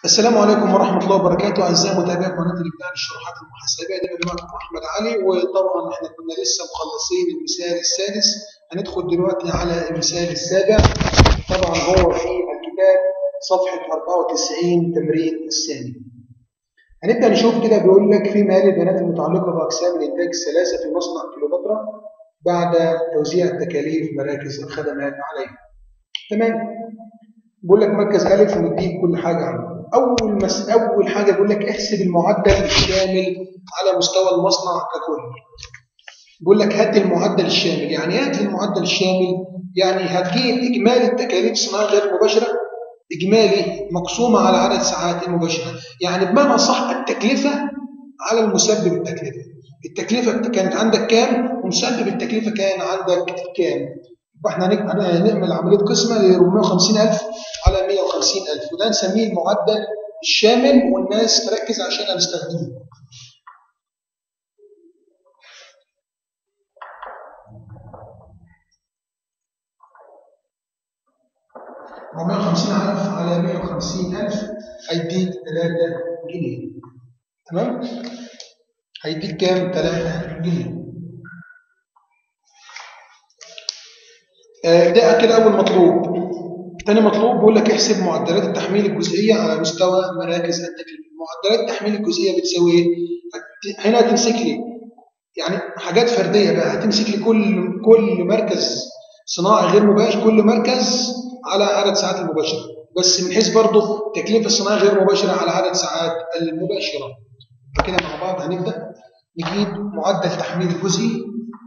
السلام عليكم ورحمة الله وبركاته أعزائي متابعي قناة الإبداع للشروحات المحاسبية دي معكم أحمد علي وطبعا إحنا كنا لسه مخلصين المثال السادس هندخل دلوقتي على المثال السابع طبعا هو في الكتاب صفحة 94 تمرين الثاني هنبدأ نشوف كده بيقول لك في مال البيانات المتعلقة بأقسام الإنتاج الثلاثة في مصنع كليوباترا بعد توزيع التكاليف مراكز الخدمات عليها تمام بيقول لك مركز ألف ومديك كل حاجة عنه اول مس... اول حاجه بيقول لك احسب المعدل الشامل على مستوى المصنع ككل بيقول لك هات المعدل الشامل يعني ايه هات المعدل الشامل يعني هتجيب اجمالي التكاليف الصناعيه غير المباشره اجمالي مقسومه على عدد ساعات المباشره يعني بمعنى صح التكلفه على المسبب التكلفه التكلفه كانت عندك كام ومسبب التكلفه كان عندك كام فاحنا هنعمل عمليه قسمه ل 450000 على 150000 وده نسميه المعدل الشامل والناس تركز عشان هنستخدمه. ومية وخمسين ألف على مية وخمسين ألف هيديك تلاتة جنيه تمام؟ هيديك كام؟ تلاتة جنيه ده كده أول مطلوب تاني مطلوب بيقول لك احسب معدلات التحميل الجزئية على مستوى مراكز التكليف معدلات التحميل الجزئية بتساوي ايه؟ هنا هتمسك لي يعني حاجات فردية بقى هتمسك لي كل كل مركز صناعي غير مباشر كل مركز على عدد ساعات المباشرة بس من حيث برضه تكلفة الصناعي غير مباشرة على عدد ساعات المباشرة فكده مع بعض هنبدأ نجيب معدل تحميل الجزئي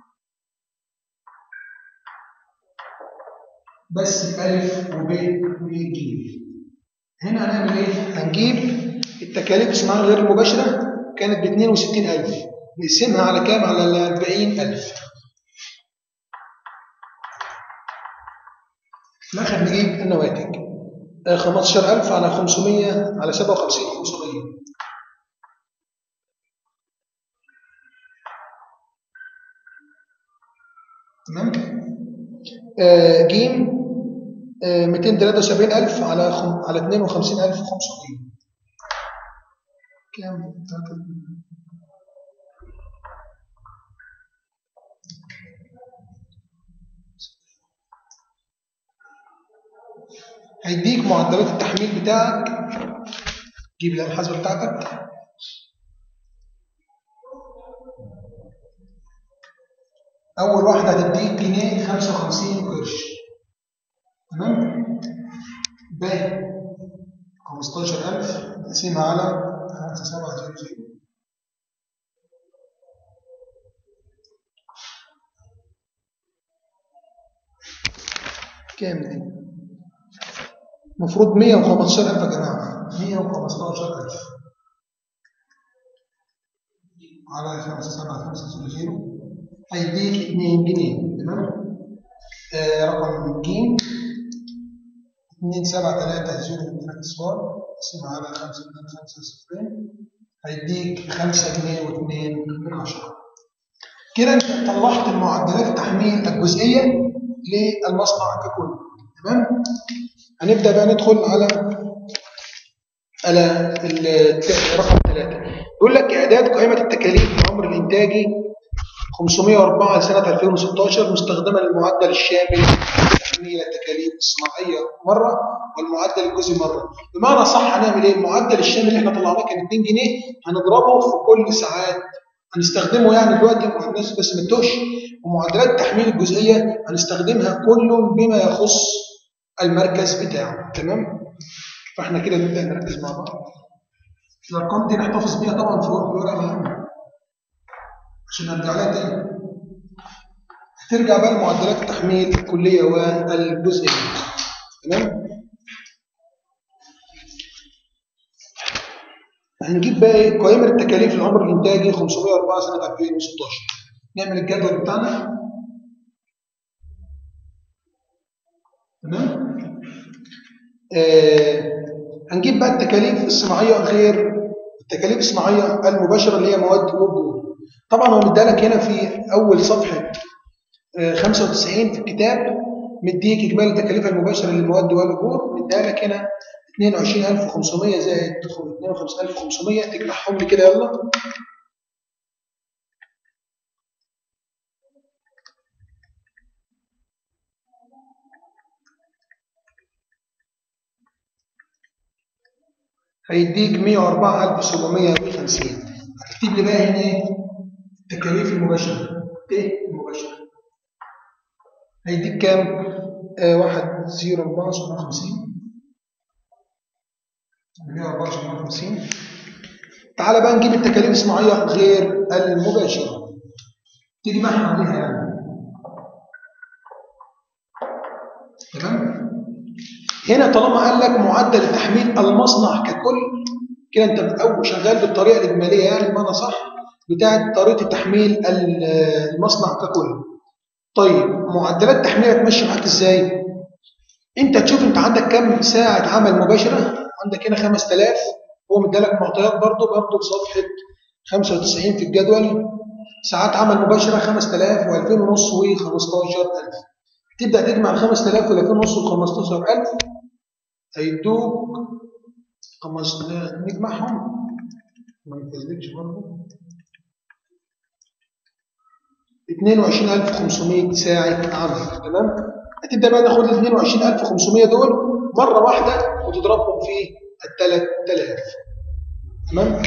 بس ألف وب وج هنا هنعمل إيه؟ هنجيب التكاليف الصناعية غير المباشرة كانت ب 62000 نقسمها على كام؟ على ال 40000 في الآخر نجيب النواتج 15000 على 500 على 57 500 تمام؟ آه جيم 273000 على خم... على 52500 كام هيديك معدلات التحميل بتاعك جيب الآلة الحاسبة بتاعتك أول واحدة هتديك جنيه 55 قرش تمام ب 15000 نقسمها على 5700 كام دي؟ المفروض 115000 يا جماعة 115000 على 5700 هيديك 2 جنيه تمام؟ آه رقم ج 2 7 3 0 3 صفار قسمها على 5 2 5 صفرين هيديك 5 جنيه و2 من 10 كده انت طلعت المعدلات التحميل الجزئيه للمصنع ككل تمام هنبدا بقى ندخل على على رقم 3 يقول لك اعداد قائمه التكاليف الامر الانتاجي 504 لسنة 2016 مستخدمة للمعدل الشامل لتحميل التكاليف الصناعية مرة والمعدل الجزئي مرة بمعنى صح هنعمل ايه المعدل الشامل اللي احنا طلعناه كان 2 جنيه هنضربه في كل ساعات هنستخدمه يعني دلوقتي الناس بس ما تتوهش ومعدلات التحميل الجزئية هنستخدمها كله بما يخص المركز بتاعه تمام فاحنا كده نبدأ نركز مع بعض الأرقام دي نحتفظ بيها طبعا في ورقة مهمة عشان نرجع لها تاني هترجع بقى لمعدلات التحميل الكلية والجزئية تمام هنجيب بقى ايه قائمة التكاليف العمر الإنتاجي 504 سنة 2016 نعمل الجدول بتاعنا تمام آه هنجيب بقى التكاليف الصناعية غير التكاليف الصناعية المباشرة اللي هي مواد وجود طبعا هو مدالك هنا في اول صفحه 95 في الكتاب مديك اجمالي التكاليف المباشره للمواد والاجور مدالك هنا 22500 زائد 52500 تجمعهم لي كده يلا هيديك 104750 هتكتب لي بقى هنا ايه التكاليف المباشره ايه المباشره هيديك كام آه واحد زيرو أربعة سبعمية وخمسين مية وأربعة سبعمية وخمسين تعالى بقى نجيب التكاليف الصناعية غير المباشرة تيجي معها عليها يعني تمام هنا طالما قال لك معدل تحميل المصنع ككل كده انت بتقوي شغال بالطريقه الاجماليه يعني بمعنى صح بتاعت طريقه تحميل المصنع ككل طيب معدلات التحميل هتمشي معاك ازاي انت تشوف انت عندك كم ساعه عمل مباشره عندك هنا 5000 هو مديلك معطيات برضه برضه في صفحه 95 في الجدول ساعات عمل مباشره 5000 و2000 ونص و15000 تبدا تجمع ال 5000 وال2000 ونص وال 15000 هيدوك خمس نجمعهم ما يفزلكش برضه 22500 ساعة عمل تمام هتبدأ بقى تاخد ال 22500 دول مرة واحدة وتضربهم في ال 3000 تمام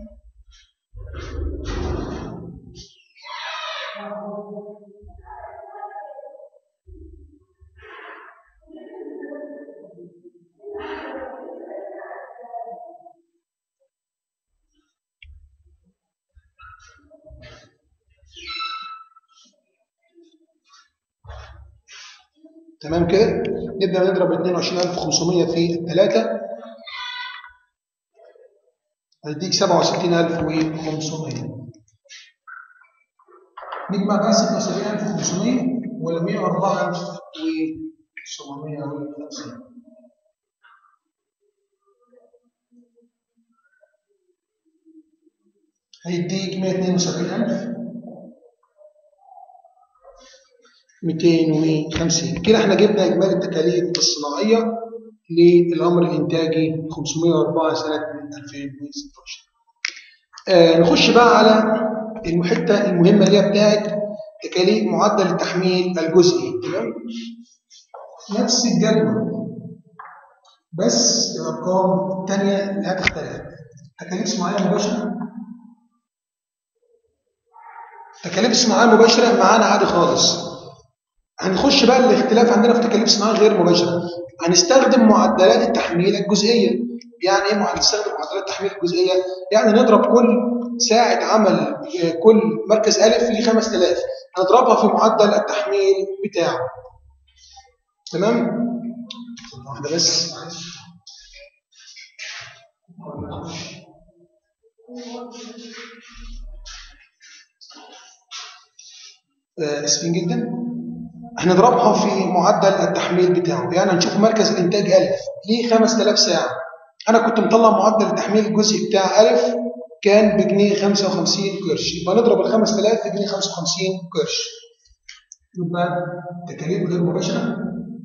تمام كده نبدأ نضرب 22500 في الثلاثة هيديك 67500 نجمع بقى 76500 ولا 104750 هيديك 172000 250 كده احنا جبنا اجمالي التكاليف الصناعيه للامر الانتاجي 504 سنه 2016 آه نخش بقى على الحته المهمه اللي هي بتاعت تكاليف معدل التحميل الجزئي تمام نفس الجدول بس الارقام الثانيه اللي هتختلف تكاليف صناعيه مباشره تكاليف صناعيه مباشره معانا عادي خالص هنخش بقى الاختلاف عندنا في تكاليف صناعيه غير مباشره هنستخدم معدلات التحميل الجزئيه يعني ايه هنستخدم معدلات التحميل الجزئيه يعني نضرب كل ساعه عمل كل مركز الف في 5000 هنضربها في معدل التحميل بتاعه تمام واحده بس اسفين جدا هنضربها في معدل التحميل بتاعه يعني هنشوف مركز الانتاج الف ليه 5000 ساعه انا كنت مطلع معدل التحميل الجزئي بتاع الف كان بجنيه 55 قرش يبقى نضرب ال 5000 في جنيه 55 قرش يبقى تكاليف غير مباشره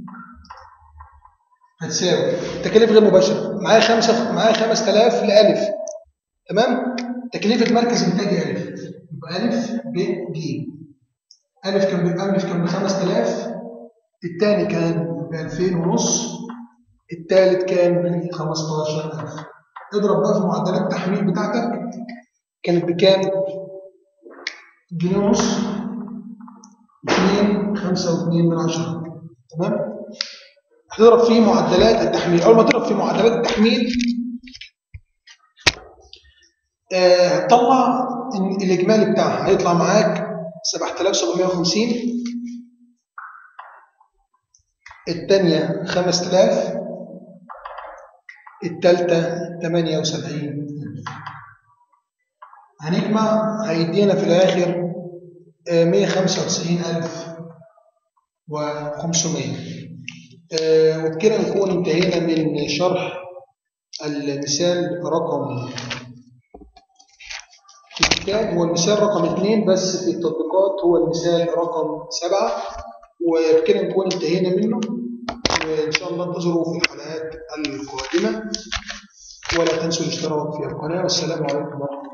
هتساوي تكاليف غير مباشره معايا 5 معايا 5000 لالف تمام تكلفه مركز انتاج الف يبقى الف ب ج ألف كان ألف كان ب 5000 الثاني كان ب 2000 ونص الثالث كان ب 15000 اضرب بقى في معدلات التحميل بتاعتك كانت بكام؟ جنيه ونص 2 5 و2 من 10 تمام؟ هتضرب في معدلات التحميل أول ما تضرب في معدلات التحميل هتطلع آه الإجمالي بتاعها هيطلع معاك 7750 الثانية 5000 الثالثة 78 هنجمع هيدينا في الآخر 195500 وبكده نكون انتهينا من شرح المثال رقم في الكتاب هو المثال رقم اثنين بس في التطبيقات هو المثال رقم سبعة وبكده نكون انتهينا منه وإن شاء الله انتظروا في الحلقات القادمة ولا تنسوا الاشتراك في القناة والسلام عليكم ورحمة الله